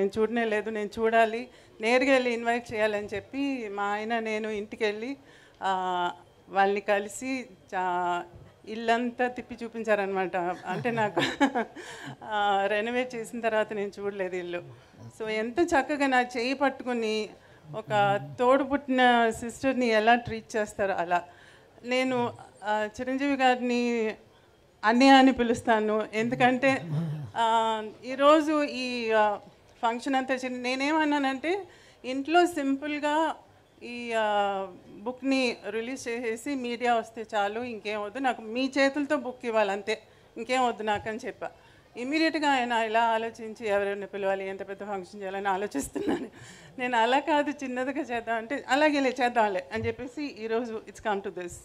నేను చూడనే లేదు నేను చూడాలి నేరుగా వెళ్ళి ఇన్వైట్ చేయాలని చెప్పి మా ఆయన నేను ఇంటికి వెళ్ళి ఆ, వాళ్ళని కలిసి చా- ఇల్లంతా తిప్పి చూపించారనమాట అంటే నాకు రెనోవేట్ చేసిన తర్వాత నేను చూడలేదు ఇల్లు సో ఎంత చక్కగా నా చేయి పట్టుకుని ఒక తోడు పుట్టిన సిస్టర్ని ఎలా ట్రీట్ చేస్తారో అలా నేను ఆ, చిరంజీవి గారిని అన్నయ్య అని పిలుస్తాను ఎందుకంటే ఆ, ఈరోజు ఈ ఆ, ఫంక్షన్ అంతా చిన్న నేనేమన్నానంటే ఇంట్లో సింపుల్గా ఈ ఆ, బుక్ని రిలీజ్ చేసేసి మీడియా వస్తే చాలు ఇంకేం వద్దు నాకు మీ చేతులతో బుక్ ఇవ్వాలి అంతే ఇంకేం వద్దు నాకు అని చెప్పా ఇమీడియట్గా ఆయన ఇలా ఆలోచించి ఎవరైనా పిలవాలి ఎంత పెద్ద ఫంక్షన్ చేయాలని ఆలోచిస్తున్నాను నేను అలా కాదు చిన్నదిగా చేద్దాం అంటే అలాగే లే, చేద్దాంలే అని చెప్పేసి ఈరోజు ఇట్స్ కమ్ టు దిస్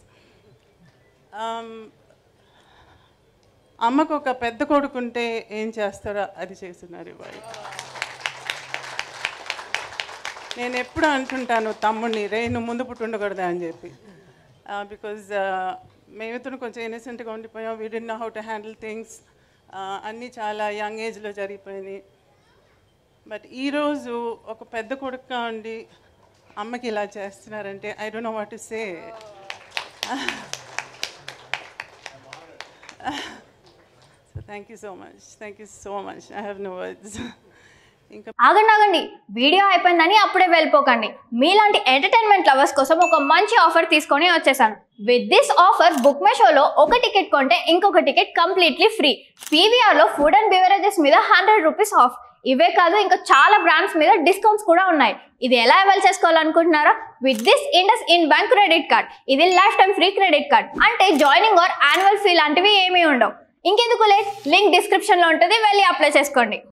అమ్మకు ఒక పెద్ద కొడుకుంటే ఏం చేస్తారో అది చేస్తున్నారు ఇవాళ నేను ఎప్పుడు అంటుంటాను తమ్ముడిని రే నువ్వు ముందు పుట్టి ఉండకూడదా అని చెప్పి బికాజ్ మేమిద్దరు కొంచెం ఇన్నసెంట్గా ఉండిపోయాం we did know how to handle things అన్నీ చాలా యంగ్ ఏజ్లో జరిగిపోయినాయి బట్ ఈరోజు ఒక పెద్ద కొడుకుగా ఉండి అమ్మకి ఇలా చేస్తున్నారంటే I don't know what to say so thank you so much thank you so much I have no words ఇంకా ఆగండి ఆగండి వీడియో అయిపోయిందని అప్పుడే వెళ్ళిపోకండి మీలాంటి ఎంటర్టైన్మెంట్ లవర్స్ కోసం ఒక మంచి ఆఫర్ తీసుకొని వచ్చేసాను with this offer Book My షోలో ఒక టికెట్ కొంటే ఇంకొక టికెట్ కంప్లీట్లీ ఫ్రీ పీవీఆర్లో ఫుడ్ అండ్ బెవరేజెస్ మీద హండ్రెడ్ రూపీస్ ఆఫ్ ఇవే కాదు ఇంకా చాలా బ్రాండ్స్ మీద డిస్కౌంట్స్ కూడా ఉన్నాయి ఇది ఎలా అవైల్ చేసుకోవాలనుకుంటున్నారా with this IndusInd bank credit card ఇది lifetime free credit card అంటే జాయినింగ్ ఆర్ యాన్యువల్ ఫీ లాంటివి ఏమీ ఉండవు ఇంకెందుకు లేట్ లింక్ డిస్క్రిప్షన్లో ఉంటుంది వెళ్ళి అప్లై చేసుకోండి